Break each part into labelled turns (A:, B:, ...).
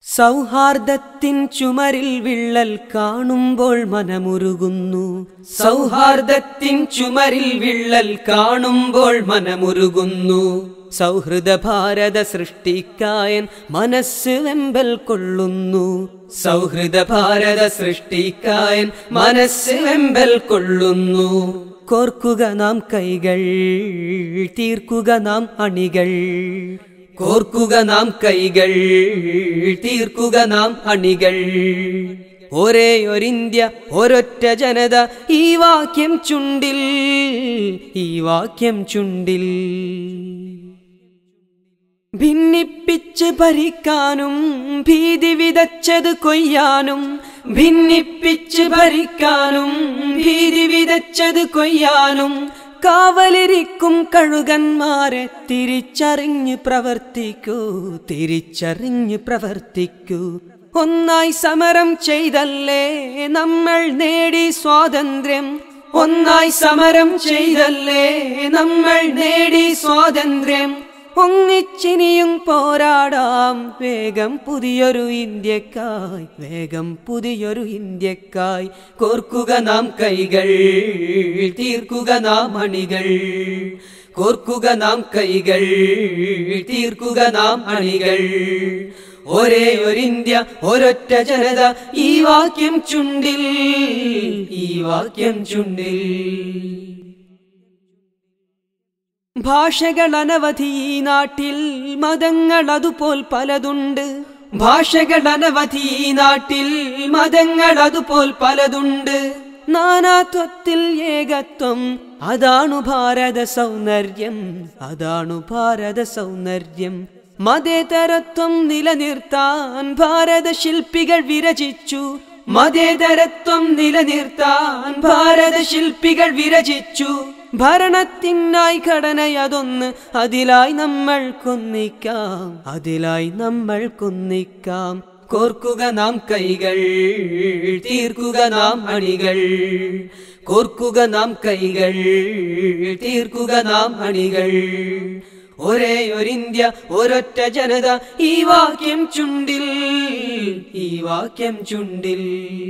A: സൗഹാർദ്ദത്തിൻ ചുമരിൽ വിള്ളൽ കാണുമ്പോൾ മനമുരുകുന്നു സൗഹാർദ്ദത്തിൻ ചുമരിൽ വിള്ളൽ കാണുമ്പോൾ മനമുരുകുന്നു സൗഹൃദ ഭാരത സൃഷ്ടിക്കായൻ മനസ്സ് വെമ്പൽ കൊള്ളുന്നു സൗഹൃദ ഭാരത സൃഷ്ടിക്കായൻ മനസ്സ് വെമ്പൽ കൊള്ളുന്നു കോർക്കുക നാം കൈകൾ തീർക്കുക നാം അണികൾ കോർക്കുക നാം കൈകൾ തീർക്കുക നാം അണികൾ ഒരേ ഒരിന്ത്യ ഒരൊറ്റ ജനത ഈ വാക്യം ചുണ്ടിൽ ഈ വാക്യം ചുണ്ടിൽ ഭിന്നിപ്പിച്ച് ഭരിക്കാനും ഭീതി വിതച്ചത് കൊയ്യാനും ഭിന്നിപ്പിച്ച് ഭരിക്കാനും ഭീതി വിതച്ചത് കൊയ്യാനും കാവലിരിക്കും കഴുകന്മാരെ തിരിച്ചറിഞ്ഞ് പ്രവർത്തിക്കൂ തിരിച്ചറിഞ്ഞ് പ്രവർത്തിക്കൂ ഒന്നായി സമരം ചെയ്തല്ലേ നമ്മൾ നേടി സ്വാതന്ത്ര്യം ഒന്നായി സമരം ചെയ്തല്ലേ നമ്മൾ നേടി സ്വാതന്ത്ര്യം ഒന്നിച്ചിനിയും പോരാടാം വേഗം പുതിയൊരു ഇന്ത്യക്കായി വേഗം പുതിയൊരു ഇന്ത്യക്കായി കോർക്കുക നാം കൈകൾ തീർക്കുക നാം അണികൾ കോർക്കുക നാം കൈകൾ തീർക്കുക നാം അണികൾ ഒരേ ഒരിന്ത്യ ഒരൊറ്റ ജനത ഈ വാക്യം ചുണ്ടിൽ ഈ വാക്യം ചുണ്ടിൽ ഭാഷകൾ അനവധി ഈ നാട്ടിൽ മതങ്ങൾ അതുപോൽ പലതുണ്ട് ഭാഷകൾ അനവധി ഈ നാട്ടിൽ മതങ്ങൾ അതുപോൽ പലതുണ്ട് നാനാത്വത്തിൽ ഏകത്വം അതാണു ഭാരത സൗന്ദര്യം അതാണു ഭാരത സൗന്ദര്യം മതേതരത്വം നിലനിർത്താൻ ഭാരത ശില്പികൾ വിരചിച്ചു മതേതരത്വം നിലനിർത്താൻ ഭാരത ശില്പികൾ വിരചിച്ചു ഭരണത്തിനായി ഘടനയതൊന്ന് അതിലായി നമ്മൾ കൊന്നിക്കാം അതിലായി നമ്മൾ കൊന്നിക്കാം കോർക്കുക നാം കൈകൾ തീർക്കുക നാം അണികൾ കോർക്കുക നാം കൈകൾ തീർക്കുക നാം അണികൾ ഒരേ ഒരിന്ത്യ ഒരൊറ്റ ജനത ഈ വാക്യം ചുണ്ടിൽ ഈ വാക്യം ചുണ്ടിൽ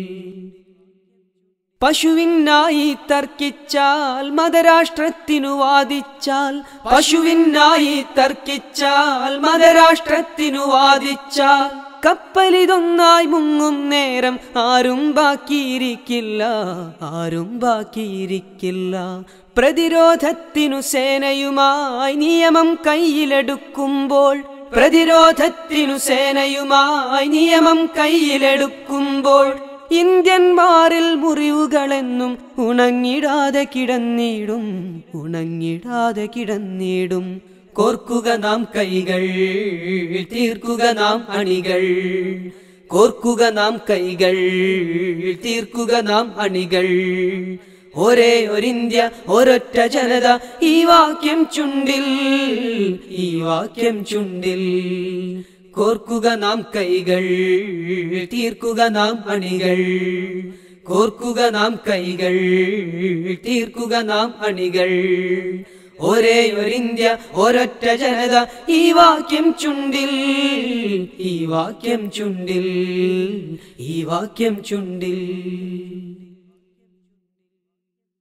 A: പശുവിനായി തർക്കിച്ചാൽ മതരാഷ്ട്രത്തിനു വാദിച്ചാൽ പശുവിനായി തർക്കിച്ചാൽ മതരാഷ്ട്രത്തിനു വാദിച്ചാൽ കപ്പലിതൊന്നായി മുങ്ങും നേരം ആരും ബാക്കിയിരിക്കില്ല ആരും ബാക്കിയിരിക്കില്ല പ്രതിരോധത്തിനു സേനയുമായി നിയമം കയ്യിലെടുക്കുമ്പോൾ പ്രതിരോധത്തിനു സേനയുമായി നിയമം കയ്യിലെടുക്കുമ്പോൾ ഇന്ത്യന്മാരിൽ മുറിവുകളെന്നും ഉണങ്ങിടാതെ കിടന്നിടും ഉണങ്ങിടാതെ കിടന്നിടും കോർക്കുക നാം കൈകൾ തീർക്കുക നാം അണികൾ കോർക്കുക നാം കൈകൾ തീർക്കുക നാം അണികൾ ഒരേ ഒരിന്ത്യ ഒരൊറ്റ ജനത ഈ വാക്യം ചുണ്ടിൽ ഈ വാക്യം ചുണ്ടിൽ കോർക്കുക നാം കൈകൾ തീർക്കുക നാം അണികൾ കോർക്കുക നാം കൈകൾ തീർക്കുക നാം അണികൾ ഒരേ ഒരിന്ത്യ ഒരൊറ്റ ജനത ഈ വാക്യം ചുണ്ടിൽ ഈ വാക്യം ചുണ്ടിൽ ഈ വാക്യം ചുണ്ടിൽ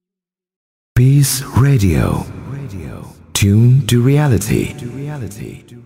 B: Peace Radio. Radio. Tune to reality. To reality.